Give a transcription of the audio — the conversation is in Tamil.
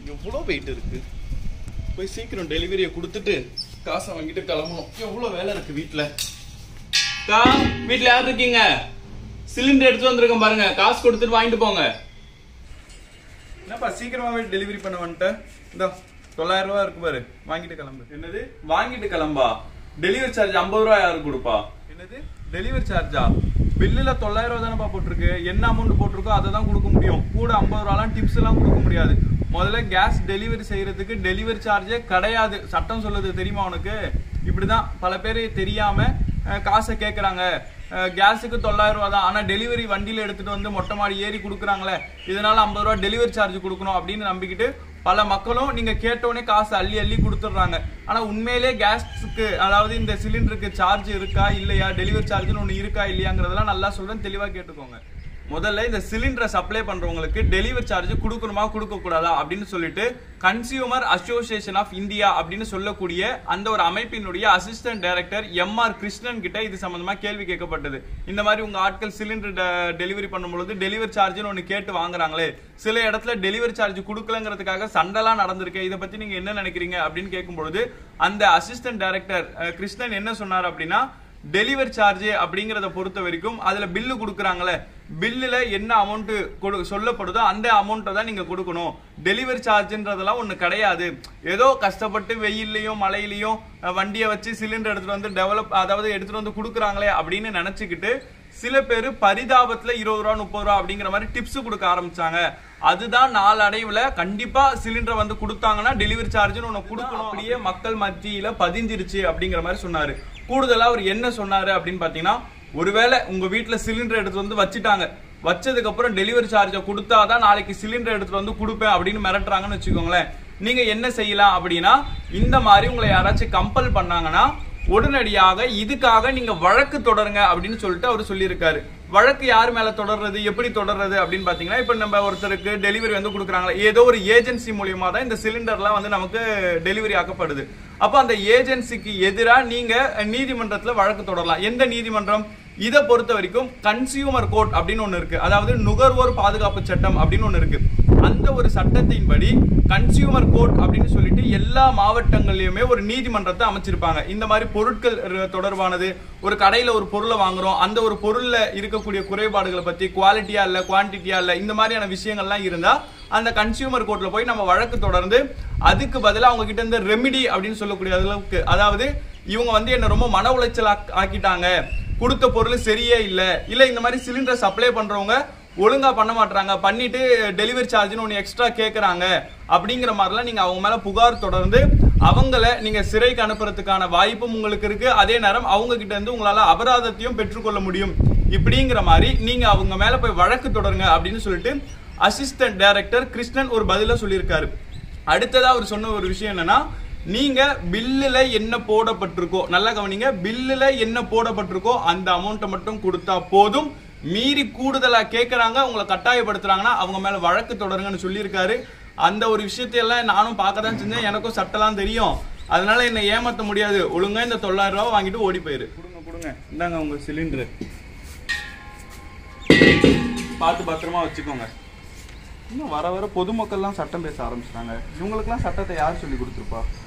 எவ்வளோ வெயிட் இருக்கு போய் சீக்கிரம் டெலிவரியை கொடுத்துட்டு காசை வாங்கிட்டு கிளம்பணும் எவ்வளோ வேலை இருக்கு வீட்டில் அக்கா வீட்ல யார் இருக்கீங்க சிலிண்டர் எடுத்து வந்திருக்கேன் பாருங்க காசு கொடுத்துட்டு வாங்கிட்டு போங்க என்னப்பா சீக்கிரமாவே டெலிவரி பண்ண வந்துட்டேன் இந்தா தொள்ளாயிரம் ரூபா இருக்கு பாரு வாங்கிட்டு கிளம்பு என்னது வாங்கிட்டு கிளம்பா டெலிவரி சார்ஜ் ஐம்பது ரூபா யாரு கொடுப்பா என்னது டெலிவரி சார்ஜா பில்லுல தொள்ளாயிரம் ரூபா தானப்பா போட்டிருக்கு என்ன அமௌண்ட் போட்டிருக்கோ அதை தான் கொடுக்க முடியும் கூட ஐம்பது ரூபாலாம் டிப்ஸ் எல்லாம் கொடுக்க முடியாது முதல்ல கேஸ் டெலிவரி செய்யறதுக்கு டெலிவரி சார்ஜே கிடையாது சட்டம் சொல்லுது தெரியுமா உனக்கு இப்படிதான் பல பேர் தெரியாம அஹ், காசை கேட்கறாங்க கேஸுக்கு தொள்ளாயிரம் ரூபா தான் ஆனா டெலிவரி வண்டியில எடுத்துட்டு வந்து மொட்டை மாடி ஏறி கொடுக்குறாங்களே இதனால ஐம்பது ரூபா டெலிவரி சார்ஜ் கொடுக்கணும் அப்படின்னு நம்பிக்கிட்டு பல மக்களும் நீங்க கேட்டோடனே காசு அள்ளி அள்ளி கொடுத்துட்றாங்க ஆனா உண்மையிலே கேஸ்க்கு அதாவது இந்த சிலிண்டருக்கு சார்ஜ் இருக்கா இல்லையா டெலிவரி சார்ஜ்னு ஒண்ணு இருக்கா இல்லையாங்கிறதெல்லாம் நல்லா சொல்றேன் தெளிவா கேட்டுக்கோங்க முதல்ல இந்த சிலிண்டரை சப்ளை பண்றவங்களுக்கு டெலிவரி சார்ஜ் கொடுக்கணுமா கொடுக்க கூடாதா அப்படின்னு சொல்லிட்டு கன்சியூமர் அசோசியேஷன் ஆஃப் இந்தியா அப்படின்னு சொல்லக்கூடிய அந்த ஒரு அமைப்பினுடைய assistant director M R Krishnan கிட்ட இது சம்பந்தமா கேள்வி கேட்கப்பட்டது இந்த மாதிரி உங்க ஆட்கள் சிலிண்டர் டெலிவரி பண்ணும்பொழுது டெலிவரி சார்ஜ்னு ஒன்னு கேட்டு வாங்குறாங்களே சில இடத்துல டெலிவரி சார்ஜ் கொடுக்கலங்கிறதுக்காக சண்டைலாம் நடந்திருக்கு இதை பத்தி நீங்க என்ன நினைக்கிறீங்க அப்படின்னு கேட்கும்பொழுது அந்த அசிஸ்டன்ட் டைரக்டர் கிருஷ்ணன் என்ன சொன்னார் அப்படின்னா டெலிவரி சார்ஜ் அப்படிங்கறத பொறுத்த வரைக்கும் அதுல பில்லு கொடுக்குறாங்களே பில்லுல என்ன அமௌண்ட் சொல்லப்படுதோ அந்த அமௌண்ட்டை தான் நீங்க கொடுக்கணும் டெலிவரி சார்ஜ்ன்றதெல்லாம் ஒண்ணு கிடையாது ஏதோ கஷ்டப்பட்டு வெயில்லையும் மழையிலையும் அஹ், வண்டியை வச்சு சிலிண்டர் எடுத்துட்டு வந்து டெவலப் அதாவது எடுத்துட்டு வந்து கொடுக்குறாங்களே அப்படின்னு நினைச்சுக்கிட்டு சில பேர் பரிதாபத்துல இருபது ரூபா முப்பது ரூபா அப்படிங்கிற மாதிரி டிப்ஸ் கொடுக்க ஆரம்பிச்சாங்க அதுதான் நாளடைவுல கண்டிப்பா சிலிண்டர் வந்து கொடுத்தாங்கன்னா டெலிவரி சார்ஜ்னு ஒண்ணு கொடுக்கணும் அப்படியே மக்கள் மத்தியில பதிஞ்சிருச்சு அப்படிங்கிற மாதிரி சொன்னாரு கூடுதலா அவர் என்ன சொன்னாரு அப்படின்னு பாத்தீங்கன்னா ஒருவேளை உங்க வீட்டுல சிலிண்டர் எடுத்து வந்து வச்சுட்டாங்க வச்சதுக்கு அப்புறம் டெலிவரி சார்ஜை கொடுத்தாதான் நாளைக்கு சிலிண்டர் எடுத்துட்டு வந்து கொடுப்பேன் அப்படின்னு மிரட்டுறாங்கன்னு வச்சுக்கோங்களேன் நீங்க என்ன செய்யலாம் அப்படின்னா இந்த மாதிரி உங்களை யாராச்சும் கம்பல் பண்ணாங்கன்னா உடனடியாக இதுக்காக நீங்க வழக்கு தொடருங்க அப்படின்னு சொல்லிட்டு அவர் சொல்லியிருக்காரு வழக்கு யார் மேல தொடர்றது எப்படி தொடர்றது அப்படின்னு பாத்தீங்கன்னா இப்ப நம்ம ஒருத்தருக்கு டெலிவரி வந்து கொடுக்குறாங்களா ஏதோ ஒரு ஏஜென்சி மூலியமா தான் இந்த சிலிண்டர்லாம் வந்து நமக்கு டெலிவரி ஆக்கப்படுது அப்ப அந்த ஏஜென்சிக்கு எதிராக நீங்க நீதிமன்றத்துல வழக்கு தொடரலாம் எந்த நீதிமன்றம் இதை பொறுத்த வரைக்கும் கன்சியூமர் கோர்ட் அப்படின்னு ஒண்ணு இருக்கு அதாவது நுகர்வோர் பாதுகாப்பு சட்டம் அப்படின்னு ஒண்ணு இருக்கு அந்த ஒரு சட்டத்தின்படி கன்சியூமர் கோர்ட் அப்படின்னு சொல்லிட்டு எல்லா மாவட்டங்கள்லயுமே ஒரு நீதிமன்றத்தை அமைச்சிருப்பாங்க இந்த மாதிரி பொருட்கள் ர- தொடர்பானது ஒரு கடையில ஒரு பொருளை வாங்குறோம் அந்த ஒரு பொருள்ல இருக்கக்கூடிய குறைபாடுகளை பத்தி குவாலிட்டியா இல்ல குவான்டிட்டியா இல்ல இந்த மாதிரியான விஷயங்கள்லாம் இருந்தா அந்த கன்சியூமர் கோர்ட்ல போய் நம்ம வழக்கு தொடர்ந்து அதுக்கு பதிலா அவங்க கிட்ட இருந்து ரெமிடி அப்படின்னு சொல்லக்கூடிய அளவுக்கு அதாவது இவங்க வந்து என்ன ரொம்ப மன உளைச்சல் ஆக்- ஆக்கிட்டாங்க கொடுத்த பொருள் சரியே இல்ல இல்ல இந்த மாதிரி சிலிண்டர் சப்ளை பண்றவங்க ஒழுங்கா பண்ண மாட்டாங்க பண்ணிட்டு டெலிவரி சார்ஜ்னு ஒன்று எக்ஸ்ட்ரா கேட்குறாங்க அப்படிங்கிற மாதிரிலாம் நீங்க அவங்க மேல புகார் தொடர்ந்து அவங்கள நீங்க சிறைக்கு அனுப்புறதுக்கான வாய்ப்பும் உங்களுக்கு இருக்கு அதே நேரம் அவங்க கிட்ட இருந்து உங்களால அபராதத்தையும் பெற்றுக்கொள்ள முடியும் இப்படிங்கிற மாதிரி நீங்க அவங்க மேல போய் வழக்கு தொடருங்க அப்படின்னு சொல்லிட்டு அசிஸ்டன்ட் டைரக்டர் கிருஷ்ணன் ஒரு பதில சொல்லியிருக்காரு அடுத்ததா அவர் சொன்ன ஒரு விஷயம் என்னன்னா நீங்க பில்லுல என்ன போடப்பட்டிருக்கோ நல்லா கவனிங்க பில்லுல என்ன போடப்பட்டிருக்கோ அந்த அமௌண்ட்டை மட்டும் கொடுத்தா போதும் மீறி கூடுதலா கேக்குறாங்க உங்களை கட்டாயப்படுத்துறாங்கன்னா அவங்க மேல வழக்கு தொடருங்கன்னு சொல்லியிருக்காரு அந்த ஒரு விஷயத்தையெல்லாம் நானும் பார்க்க தான் செஞ்சேன் எனக்கும் சட்டம்லாம் தெரியும் அதனால என்னை ஏமாத்த முடியாது ஒழுங்கா இந்த தொள்ளாயிரம் ரூபாய் வாங்கிட்டு ஓடி போயிரு கொடுங்க கொடுங்க இந்தாங்க உங்க சிலிண்டர் பார்த்து பத்திரமா வச்சுக்கோங்க இன்னும் வர வர பொதுமக்கள்லாம் சட்டம் பேச ஆரம்பிச்சிட்டாங்க இவங்களுக்குலாம் சட்டத்தை யார் சொல்லி கொடுத்துருப்பா